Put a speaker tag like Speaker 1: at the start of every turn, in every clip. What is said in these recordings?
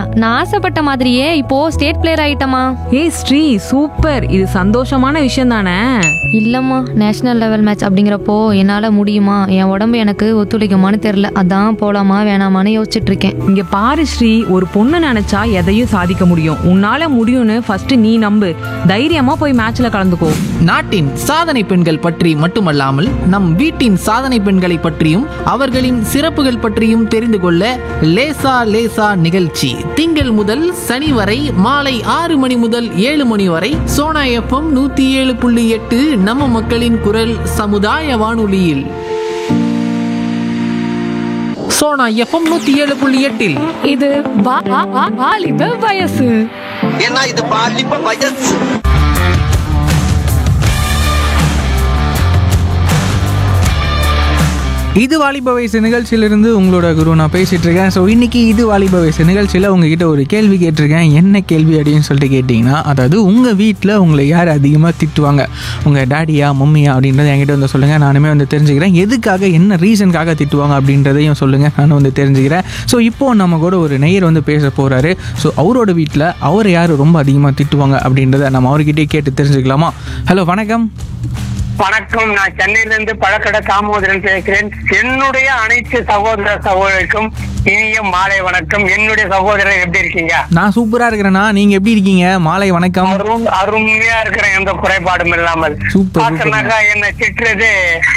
Speaker 1: நான் ஆசைப்பட்ட மாதிரியே இப்போ ஸ்டேட் பிளேயர் ஆயிட்டமா
Speaker 2: ஏய் ஸ்ரீ சூப்பர் இது சந்தோஷமான விஷயம் தானே
Speaker 1: இல்லம்மா நேஷனல் லெவல் மேட்ச் அப்படிங்கிறப்போ என்னால முடியுமா என் உடம்பு எனக்கு ஒத்துழைக்குமான்னு தெரியல அதான் போலாமா வேணாமான்னு யோசிச்சுட்டு இருக்கேன்
Speaker 2: இங்க பாரு ஸ்ரீ ஒரு பொண்ணு நினைச்சா எதையும் சாதிக்க முடியும் உன்னால முடியும்னு ஃபர்ஸ்ட் நீ நம்பு தைரியமா போய் மேட்ச்ல கலந்துக்கோ
Speaker 3: நாட்டின் சாதனை பெண்கள் பற்றி மட்டுமல்லாமல் நம் வீட்டின் சாதனை பெண்களை பற்றியும் அவர்களின் சிறப்புகள் பற்றியும் தெரிந்து கொள்ள லேசா லேசா நிகழ்ச்சி திங்கள் முதல் சனி வரை மாலை ஆறு மணி முதல் ஏழு மணி வரை சோனா எஃப்எம் நூத்தி ஏழு புள்ளி எட்டு நம்ம மக்களின் குரல் சமுதாய வானொலியில் சோனா எஃப்எம் நூத்தி ஏழு புள்ளி எட்டில்
Speaker 4: இது வா- வா- வா- வாலிப வயசு
Speaker 5: ஏன்னா இது பாலிப்ப வயசு
Speaker 6: இது வாலிப வயசு நிகழ்ச்சியிலிருந்து உங்களோட குரு நான் பேசிட்டு இருக்கேன் ஸோ இன்னைக்கு இது வாலிப வயசு நிகழ்ச்சியில் உங்ககிட்ட ஒரு கேள்வி கேட்டிருக்கேன் என்ன கேள்வி அப்படின்னு சொல்லிட்டு கேட்டிங்கன்னா அதாவது உங்கள் வீட்டில் உங்களை யார் அதிகமாக திட்டுவாங்க உங்கள் டேடியா மம்மியா அப்படின்றத என்கிட்ட வந்து சொல்லுங்கள் நானுமே வந்து தெரிஞ்சுக்கிறேன் எதுக்காக என்ன ரீசனுக்காக திட்டுவாங்க அப்படின்றதையும் சொல்லுங்கள் நானும் வந்து தெரிஞ்சுக்கிறேன் ஸோ இப்போது நம்ம கூட ஒரு நெய்யர் வந்து பேச போகிறாரு ஸோ அவரோட வீட்டில் அவர் யார் ரொம்ப அதிகமாக திட்டுவாங்க அப்படின்றத நம்ம அவர்கிட்டயே கேட்டு தெரிஞ்சுக்கலாமா ஹலோ வணக்கம்
Speaker 7: வணக்கம் நான் சென்னையில இருந்து பழக்கடை தாமோதரன் பேசுகிறேன் என்னுடைய அனைத்து சகோதர சகோதரிக்கும் இனிய மாலை வணக்கம் என்னுடைய சகோதரர் எப்படி இருக்கீங்க
Speaker 6: நான் சூப்பராக இருக்கிறேன்னா நீங்கள் எப்படி இருக்கீங்க மாலை வணக்கம்
Speaker 7: அரும் அருமையா இருக்கிறேன் எந்த குறைபாடும் இல்லாமல்
Speaker 6: சூப்பர்,
Speaker 7: பார்த்தனாக்கா என்ன திட்டுறது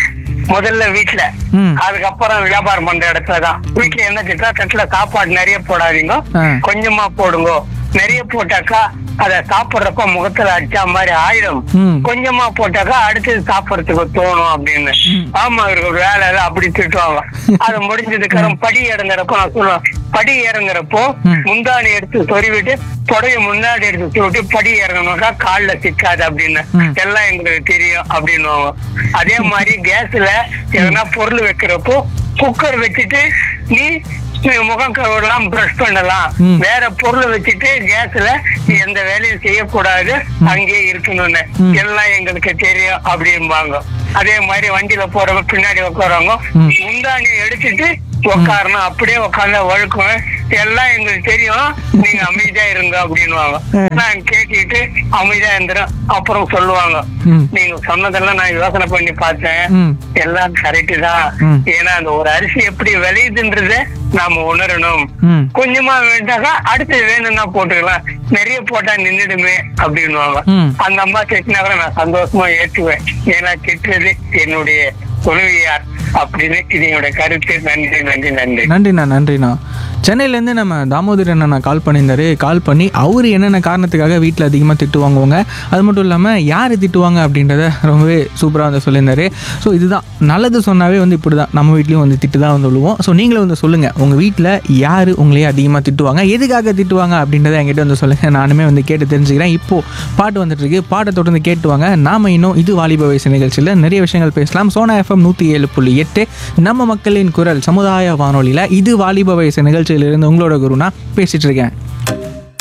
Speaker 7: முதல்ல வீட்டுல
Speaker 6: ம்.
Speaker 7: அதுக்கப்புறம் வியாபாரம் பண்ற இடத்துலதான் வீட்டுல என்ன திட்டா தட்டுல சாப்பாடு நிறைய போடாதீங்க
Speaker 6: ஆ.
Speaker 7: கொஞ்சமா போடுங்க நிறைய போட்டாக்கா அத சாப்பிடுறப்ப முகத்துல அடிச்சா மாதிரி ஆயிடும்
Speaker 6: ம்.
Speaker 7: கொஞ்சமா போட்டாக்கா அடுத்தது சாப்பிடறதுக்கு தோணும் அப்படின்னு ஆமா இவருக்கு வேலை எல்லாம் அப்படி திட்டுவாங்க அது முடிஞ்சதுக்கு அப்புறம் படி இறங்குறப்போ நான் சொல்லுவேன் படி இறங்குறப்போ
Speaker 6: ம்.
Speaker 7: முந்தானி எடுத்து சொருவிட்டு புடவை முன்னாடி எடுத்து சொல்லிட்டு படி இறங்கணும்னா கால்ல சிக்காது அப்படின்னு
Speaker 6: ம்.
Speaker 7: எல்லாம் எங்களுக்கு தெரியும் அப்படின்னுவாங்க அதே மாதிரி கேஸ்ல எதனா பொருள் வைக்கிறப்போ குக்கர் வச்சுட்டு நீ நீ முகம் கழுவலாம் பிரஷ் பண்ணலாம்
Speaker 6: ம்.
Speaker 7: வேற பொருளை வச்சுட்டு கேஸ்ல நீ எந்த வேலையும் செய்யக்கூடாது அங்கேயே இருக்கணும்னு
Speaker 6: ம்.
Speaker 7: எல்லாம் எங்களுக்கு தெரியும் அப்படிம்பாங்க அதே மாதிரி வண்டியில போறவங்க பின்னாடி உட்காரவங்க
Speaker 6: ம்.
Speaker 7: முந்தானி எடுத்துட்டு உட்காரணும் அப்படியே உட்கார்ந்தா வழுக்குவேன் எல்லாம் எங்களுக்கு தெரியும் நீங்க அமைதியா இருங்க அப்படின்னுவாங்க நான் கேட்டுட்டு அமைதியா இருந்துரும் அப்புறம் சொல்லுவாங்க
Speaker 6: ம்.
Speaker 7: நீங்க சொன்னதெல்லாம் நான் யோசனை பண்ணி பார்த்தேன்
Speaker 6: ம்.
Speaker 7: எல்லாம் கரெக்ட் தான்
Speaker 6: ம்.
Speaker 7: ஏன்னா அந்த ஒரு அரிசி எப்படி விளையுதுன்றத நாம உணரணும்
Speaker 6: ம்.
Speaker 7: கொஞ்சமா வேண்டாக்கா அடுத்து வேணும்னா போட்டுக்கலாம் நிறைய போட்டா நின்னுடுமே அப்படின்னுவாங்க
Speaker 6: ம்.
Speaker 7: அந்த அம்மா திட்டினா கூட நான் சந்தோஷமா ஏற்றுவேன் ஏன்னா திட்டுறது என்னுடைய துணைவியார் அப்படின்னு இது என்னோட கருத்து நன்றி நன்றி நன்றி
Speaker 6: நன்றிண்ணா நன்றிண்ணா சென்னையிலேருந்து நம்ம தாமோதரன் அண்ணா கால் பண்ணியிருந்தாரு கால் பண்ணி அவர் என்னென்ன காரணத்துக்காக வீட்டில் அதிகமாக திட்டு வாங்குவாங்க அது மட்டும் இல்லாமல் யார் திட்டுவாங்க அப்படின்றத ரொம்பவே சூப்பராக வந்து சொல்லியிருந்தாரு ஸோ இதுதான் நல்லது சொன்னாவே வந்து இப்படி தான் நம்ம வீட்லேயும் வந்து திட்டு தான் வந்து விழுவோம் ஸோ நீங்களும் வந்து சொல்லுங்கள் உங்கள் வீட்டில் யார் உங்களையே அதிகமாக திட்டுவாங்க எதுக்காக திட்டுவாங்க அப்படின்றத என்கிட்ட வந்து சொல்லுங்கள் நானுமே வந்து கேட்டு தெரிஞ்சுக்கிறேன் இப்போது பாட்டு வந்துட்டு இருக்கு பாட்டை தொடர்ந்து கேட்டுவாங்க நாம இன்னும் இது வாலிப வயசு நிகழ்ச்சியில் நிறைய விஷயங்கள் பேசலாம் சோனா எஃப்எம் நூற்றி ஏழு புள்ளி எட்டு நம்ம மக்களின் குரல் சமுதாய வானொலியில் இது வாலிப வயசு நிகழ்ச்சியிலிருந்து உங்களோட குரு நான் பேசிட்டு இருக்கேன்